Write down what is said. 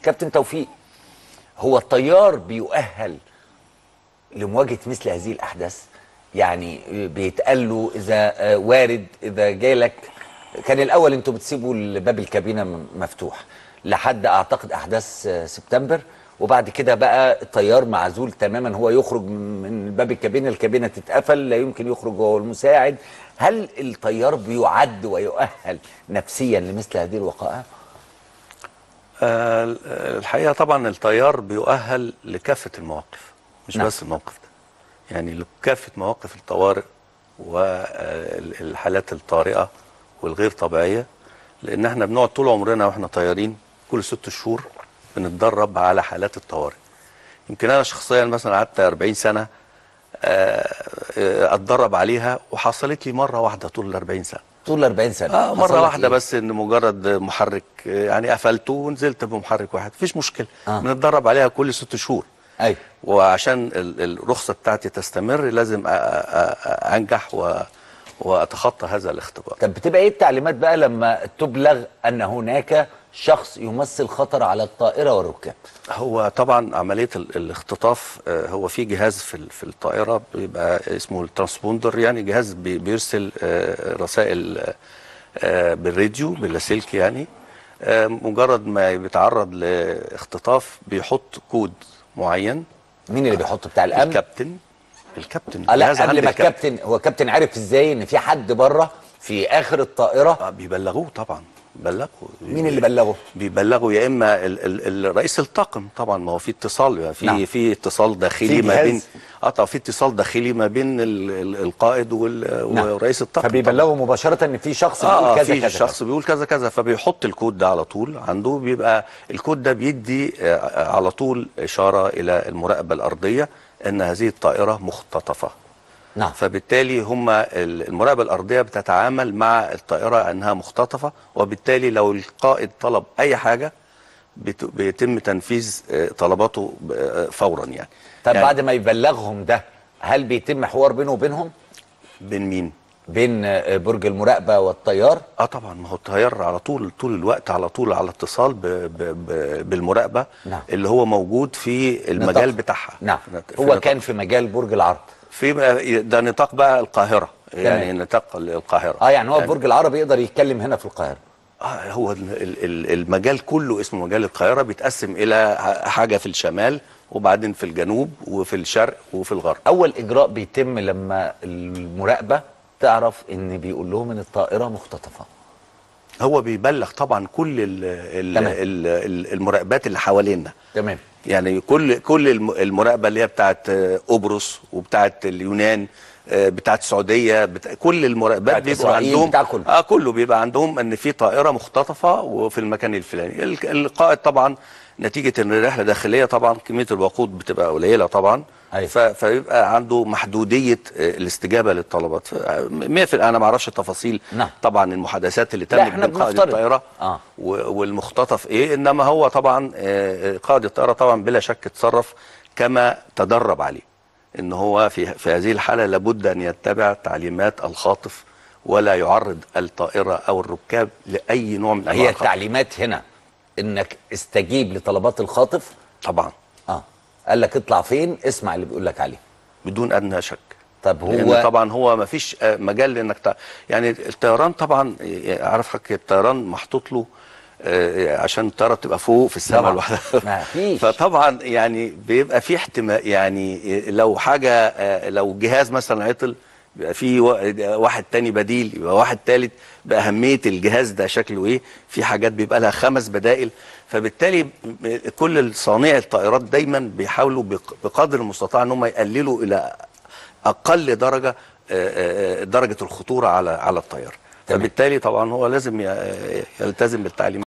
كابتن توفيق هو الطيار بيؤهل لمواجهه مثل هذه الاحداث يعني بيتقال له اذا آه، وارد اذا جالك كان الاول انتوا بتسيبوا باب الكابينه م- مفتوح لحد اعتقد احداث آه، سبتمبر وبعد كده بقى الطيار معزول تماما هو يخرج من من باب الكابينه الكابينه تتقفل لا يمكن يخرج هو المساعد هل الطيار بيعد ويؤهل نفسيا لمثل هذه الوقائع آه، الحقيقه طبعا الطيار بيؤهل لكافه المواقف مش نعم. بس الموقف ده يعني لكافه مواقف الطوارئ والحالات الطارئه والغير طبيعيه لان احنا بنقعد طول عمرنا واحنا طيارين كل ست شهور بنتدرب على حالات الطوارئ يمكن انا شخصيا مثلا قعدت 40 سنه آه، آه، اتدرب عليها وحصلت لي مره واحده طول ال 40 سنه طول 40 سنه اه حصل مره لك واحده إيه؟ بس ان مجرد محرك آه، يعني قفلته ونزلت بمحرك واحد مفيش مشكله آه. بنتدرب عليها كل ست شهور ايوه وعشان ال- الرخصه بتاعتي تستمر لازم أ- أ- أ- انجح و... واتخطى هذا الاختبار طب بتبقى ايه التعليمات بقى لما تبلغ ان هناك شخص يمثل خطر على الطائره والركاب هو طبعا عمليه ال- الاختطاف آه، هو في جهاز في ال- في الطائره بيبقى اسمه الترانسبوندر يعني جهاز بي- بيرسل آه، رسائل آه، آه، بالراديو باللاسلكي يعني آه، مجرد ما بيتعرض لاختطاف بيحط كود معين مين اللي بيحط بتاع الامن الكابتن الكابتن آه لا الجهاز عند قبل ما الكابتن هو الكابتن عارف ازاي ان في حد بره في اخر الطائره آه، بيبلغوه طبعا بلغوا مين اللي بلغه بيبلغوا يا اما ال ال ال رئيس الطاقم طبعا ما هو في اتصال يعني في نعم. في اتصال داخلي في ما جهاز. بين اه طبعا في اتصال داخلي ما بين ال ال القائد وال نعم. ورئيس الطاقم فبيبلغوا مباشره ان في شخص طبعاً. بيقول اه كذا في كذا شخص كذا. بيقول كذا كذا فبيحط الكود ده على طول عنده بيبقى الكود ده بيدي آه، على طول اشاره الى المراقبه الارضيه ان هذه الطائره مختطفه نعم فبالتالي هم المراقبه الارضيه بتتعامل مع الطائره انها مختطفه وبالتالي لو القائد طلب اي حاجه بت- بيتم تنفيذ آه، طلباته ب- آه، فورا يعني طب يعني بعد ما يبلغهم ده هل بيتم حوار بينه وبينهم بين مين؟ بين آه، برج المراقبه والطيار اه طبعا ما هو الطيار على طول طول الوقت على طول على اتصال ب ب ب بالمراقبه نعم. اللي هو موجود في المجال نطاق. بتاعها نعم في هو نطاق. كان في مجال برج العرب في ده نطاق بقى القاهره يعني تمام. نطاق القاهره اه يعني هو برج العرب يقدر يتكلم هنا في القاهره آه هو ال- ال- ال- المجال كله اسمه مجال القاهرة بيتقسم إلى ح- حاجة في الشمال وبعدين في الجنوب وفي الشرق وفي الغرب اول اجراء بيتم لما المراقبه تعرف ان بيقول لهم ان الطائره مختطفه هو بيبلغ طبعا كل ال ال تمام. ال ال المراقبات اللي حوالينا تمام يعني كل كل الم- المراقبة اللي هي بتاعت آه، قبرص وبتاعت اليونان آه، بتاعت السعودية بتاع كل المراقبات بتاعت بيبقوا إسرائيل، عندهم بتاع كله. اه كله بيبقى عندهم ان في طائرة مختطفة وفي المكان الفلاني ال- القائد طبعا نتيجة ان الرحلة داخلية طبعا كمية الوقود بتبقى قليلة طبعا أيوة. ف- فيبقى عنده محدودية آه، الاستجابة للطلبات ف- آه، 100% انا ما اعرفش التفاصيل نعم. طبعا المحادثات اللي لا، تمت إحنا بين قائد بنفترض. الطائرة آه. و- والمختطف ايه انما هو طبعا آه، قائد الطائره طبعا بلا شك اتصرف كما تدرب عليه ان هو في في هذه الحاله لابد ان يتبع تعليمات الخاطف ولا يعرض الطائره او الركاب لاي نوع من انواع هي الخطر. التعليمات هنا انك استجيب لطلبات الخاطف طبعا اه قال لك اطلع فين اسمع اللي بيقول لك عليه بدون ادنى شك طب لان هو طبعا هو ما فيش آه، مجال انك تع... يعني الطيران طبعا آه، عارف حضرتك الطيران محطوط له آه، عشان الطياره تبقى فوق في السماء طبعاً. لوحدها ما فيش. فطبعا يعني بيبقى في احتمال يعني لو حاجه آه، لو جهاز مثلا عطل بيبقى في وا- واحد تاني بديل يبقى واحد تالت باهميه الجهاز ده شكله ايه في حاجات بيبقى لها خمس بدائل فبالتالي م- كل صانعي الطائرات دايما بيحاولوا بق- بقدر المستطاع ان هم يقللوا الى اقل درجه آه، آه، درجه الخطوره على على الطياره تمام. فبالتالي طبعا هو لازم ي- يلتزم بالتعليمات